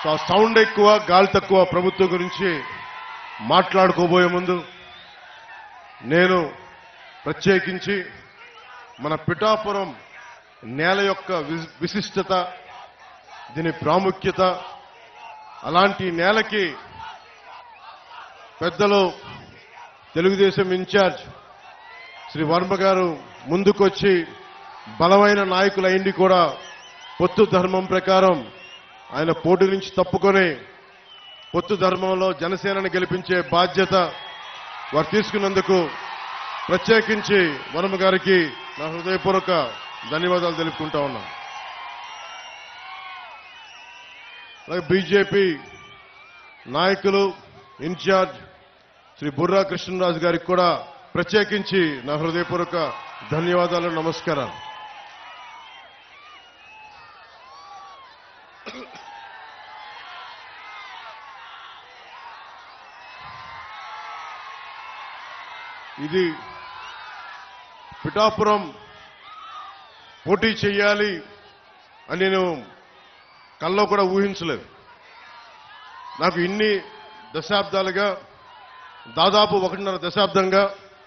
సౌ- సౌండ్ ఎక్కువ గాలి తక్కువ ప్రభుత్వం గురించి మాట్లాడుకోబోయే ముందు నేను ప్రత్యేకించి మన పిఠాపురం నేల యొక్క విశ్- విశిష్టత దీని ప్రాముఖ్యత అలాంటి నేలకి పెద్దలు తెలుగుదేశం ఇన్ఛార్జ్ శ్రీ వర్మ గారు ముందుకొచ్చి బలమైన నాయకులైంది కూడా పొత్తు ధర్మం ప్రకారం ఆయన పోటీ నుంచి తప్పుకొని పొత్తు ధర్మంలో జనసేనని గెలిపించే బాధ్యత వారు తీసుకున్నందుకు ప్రత్యేకించి వర్మ గారికి నా హృదయపూర్వక ధన్యవాదాలు తెలుపుకుంటా ఉన్నాను అలాగే బీజేపీ నాయకులు ఇన్ఛార్జ్ శ్రీ బుర్రా కృష్ణరాజు గారికి కూడా ప్రత్యేకించి నా హృదయపూర్వక ధన్యవాదాలు నమస్కారాలు ఇది పిఠాపురం పోటీ చేయాలి అని నేను కల్లో కూడా ఊహించలేదు నాకు ఇన్ని దశాబ్దాలుగా దాదాపు ఒకటిన్నర దశాబ్దంగా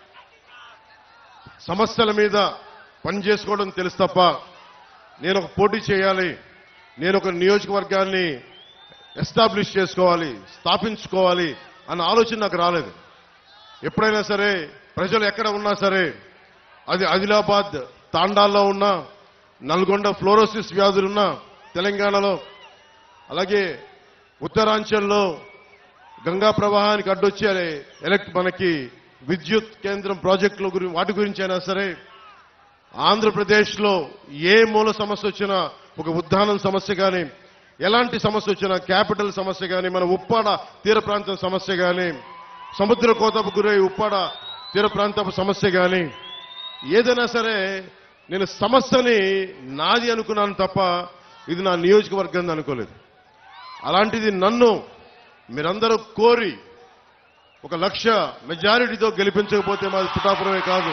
సమస్యల మీద పనిచేసుకోవడం తెలుసు తప్ప నేను ఒక పోటీ చేయాలి నేను ఒక నియోజకవర్గాన్ని ఎస్టాబ్లిష్ చేసుకోవాలి స్థాపించుకోవాలి అన్న ఆలోచన నాకు రాలేదు ఎప్పుడైనా సరే ప్రజలు ఎక్కడ ఉన్నా సరే అది ఆదిలాబాద్ తాండాల్లో ఉన్నా నల్గొండ ఫ్లోరోసిస్ వ్యాధులున్నా తెలంగాణలో అలాగే ఉత్తరాంచల్లో గంగా ప్రవాహానికి అడ్డొచ్చే ఎలక్ట్ మనకి విద్యుత్ కేంద్రం ప్రాజెక్టుల గురించి వాటి గురించి అయినా సరే ఆంధ్రప్రదేశ్లో ఏ మూల సమస్య వచ్చినా ఒక ఉద్దానం సమస్య కానీ ఎలాంటి సమస్య వచ్చినా క్యాపిటల్ సమస్య కానీ మన ఉప్పాడ తీర ప్రాంతం సమస్య కానీ సముద్ర కోతపు గురై ఉప్పాడ తీర ప్రాంతపు సమస్య కానీ ఏదైనా సరే నేను సమస్యని నాది అనుకున్నాను తప్ప ఇది నా నియోజకవర్గం అనుకోలేదు అలాంటిది నన్ను మీరందరూ కోరి ఒక లక్ష మెజారిటీతో గెలిపించకపోతే మాది పిఠాపురమే కాదు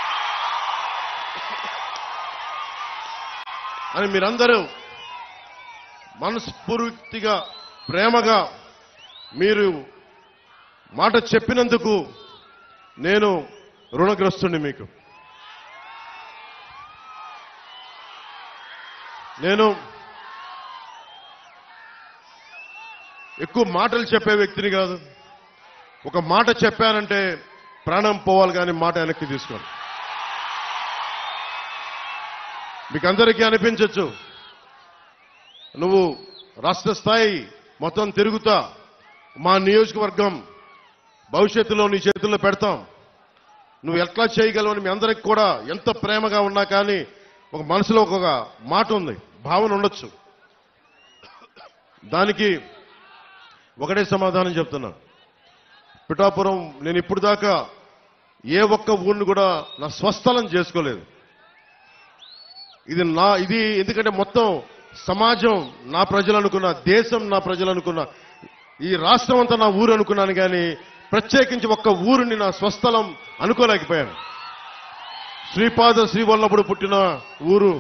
అని మీరందరూ మనస్ఫూర్తిగా ప్రేమగా మీరు మాట చెప్పినందుకు నేను రుణగ్రస్తుని మీకు నేను ఎక్కువ మాటలు చెప్పే వ్యక్తిని కాదు ఒక మాట చెప్పానంటే ప్రాణం పోవాలి కానీ మాట వెనక్కి తీసుకోను మీకు అందరికీ అనిపించవచ్చు నువ్వు రాష్ట్ర స్థాయి మొత్తం తిరుగుతా మా నియోజకవర్గం భవిష్యత్తులో నీ చేతుల్లో పెడతాం నువ్వు ఎట్లా చేయగలవు అని మీ అందరికి కూడా ఎంత ప్రేమగా ఉన్నా కానీ ఒక మనసులో ఒక మాట ఉంది భావన ఉండొచ్చు దానికి ఒకటే సమాధానం చెప్తున్నా పిఠాపురం నేను ఇప్పుడు దాకా ఏ ఒక్క ఊరిని కూడా నా స్వస్థలం చేసుకోలేదు ఇది నా ఇది ఎందుకంటే మొత్తం సమాజం నా ప్రజలు అనుకున్న దేశం నా ప్రజలు అనుకున్న ఈ రాష్ట్రం అంతా నా ఊరు అనుకున్నాను కానీ ప్రత్యేకించి ఒక్క ఊరిని నా స్వస్థలం అనుకోలేకపోయాను శ్రీపాద శ్రీవల్లభుడు పుట్టిన ఊరు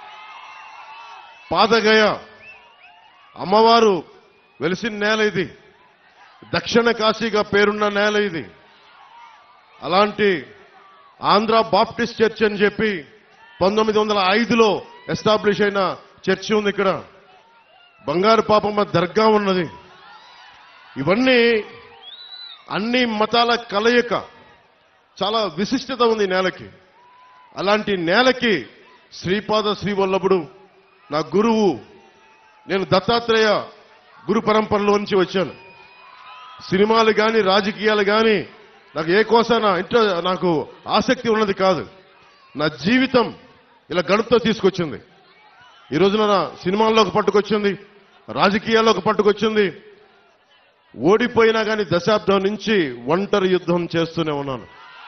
పాదగయ అమ్మవారు వెలిసిన నేల ఇది దక్షిణ కాశీగా పేరున్న నేల ఇది అలాంటి ఆంధ్ర బాప్టిస్ట్ చర్చ్ అని చెప్పి పంతొమ్మిది వందల ఐదులో ఎస్టాబ్లిష్ అయిన చర్చి ఉంది ఇక్కడ బంగారు పాపమ్మ దర్గా ఉన్నది ఇవన్నీ అన్ని మతాల కలయిక చాలా విశిష్టత ఉంది ఈ నేలకి అలాంటి నేలకి శ్రీపాద శ్రీవల్లభుడు నా గురువు నేను దత్తాత్రేయ గురు పరంపరలో నుంచి వచ్చాను సినిమాలు కానీ రాజకీయాలు కానీ నాకు ఏ కోసాన ఇంట్లో నాకు ఆసక్తి ఉన్నది కాదు నా జీవితం ఇలా గడుపుతో తీసుకొచ్చింది ఈ రోజున నా సినిమాల్లోకి పట్టుకొచ్చింది రాజకీయాల్లోకి పట్టుకొచ్చింది ఓడిపోయినా కానీ దశాబ్దం నుంచి ఒంటరి యుద్ధం చేస్తూనే ఉన్నాను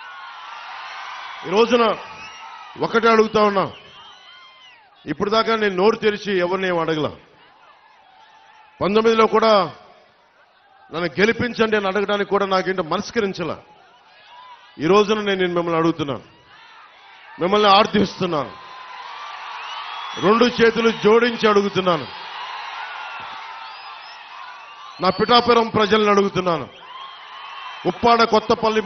ఈ రోజున ఒకటే అడుగుతా ఉన్నా ఇప్పుడు దాకా నేను నోరు తెరిచి ఎవరిని ఏం అడగల పంతొమ్మిదిలో కూడా నన్ను గెలిపించండి అని అడగడానికి కూడా నాకేంటో మనస్కరించల ఈ రోజున నేను మిమ్మల్ని అడుగుతున్నాను మిమ్మల్ని ఆర్థిస్తున్నాను రెండు చేతులు జోడించి అడుగుతున్నాను నా పిఠాపురం ప్రజల్ని అడుగుతున్నాను ఉప్పాడ కొత్తపల్లి